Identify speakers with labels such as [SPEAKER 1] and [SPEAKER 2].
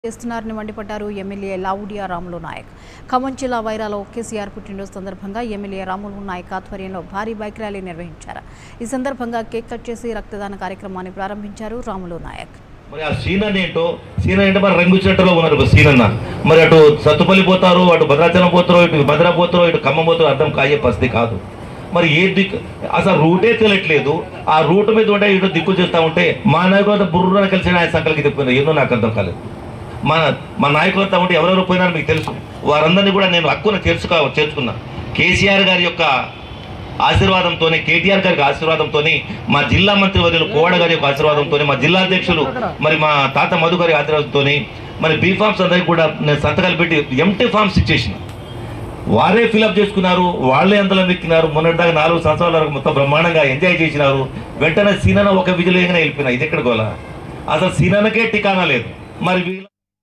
[SPEAKER 1] చేస్తున్నారని మండిపడ్డారు ఎమ్మెల్యే లావుడియా రాములు నాయక్ ఖమ్మం జిల్లా వైరాలో కేసీఆర్ పుట్టినరోజు సందర్భంగా ఎమ్మెల్యే రాములు నాయక్ ఆధ్వర్యంలో భారీ బైక్ ర్యాలీ నిర్వహించారు ఈ సందర్భంగా కేక్ కట్ చేసి రక్తదాన కార్యక్రమాన్ని ప్రారంభించారు రాములు నాయక్
[SPEAKER 2] మరి ఆ సీన్ అని ఏంటో సీన్ అంటే మరి రంగు చెట్టులో ఉన్నారు ఇప్పుడు సీన్ అన్న మరి అటు సత్తుపల్లి పోతారు అటు భద్రాచలం పోతారో ఇటు భద్ర పోతారో ఇటు ఖమ్మం పోతారో అర్థం కాయే పరిస్థితి కాదు మరి ఏ దిక్కు అసలు రూటే తెలియట్లేదు ఆ రూట్ మీద ఉంటే ఇటు దిక్కు చేస్తూ ఉంటే మా నాయకులంతా బుర్రన కలిసి ఆయన సంకలకి తిప్పుకున్నారు ఏందో నాకు అర్థం కాలేదు మన మా నాయకులంతా ఉంటే ఎవరెవరు పోయినారో మీకు తెలుసు వారందరినీ కూడా నేను హక్కున చేర్చుకో చేర్చుకున్నా కేసీఆర్ గారి యొక్క ఆశీర్వాదంతోనే కేటీఆర్ గారికి ఆశీర్వాదంతోని మా జిల్లా మంత్రి వర్యులు కోవడ గారి యొక్క ఆశీర్వాదంతోని మా జిల్లా అధ్యక్షులు మరి మా తాత మధు గారి ఆశీర్వాదంతోని మరి బీ ఫార్మ్స్ అందరికి కూడా నేను సంతకాలు పెట్టి ఎంటీ ఫార్మ్స్ ఇచ్చేసిన వారే ఫిలప్ చేసుకున్నారు వాళ్ళే అందులో ఎక్కినారు మొన్నటిదాకా నాలుగు సంవత్సరాల వరకు మొత్తం బ్రహ్మాండంగా ఎంజాయ్ చేసినారు వెంటనే సీనన ఒక విజులేగానే వెళ్ళిపోయినా ఇది ఎక్కడ గోలా అసలు సీననకే టికానా లేదు మరి వీళ్ళ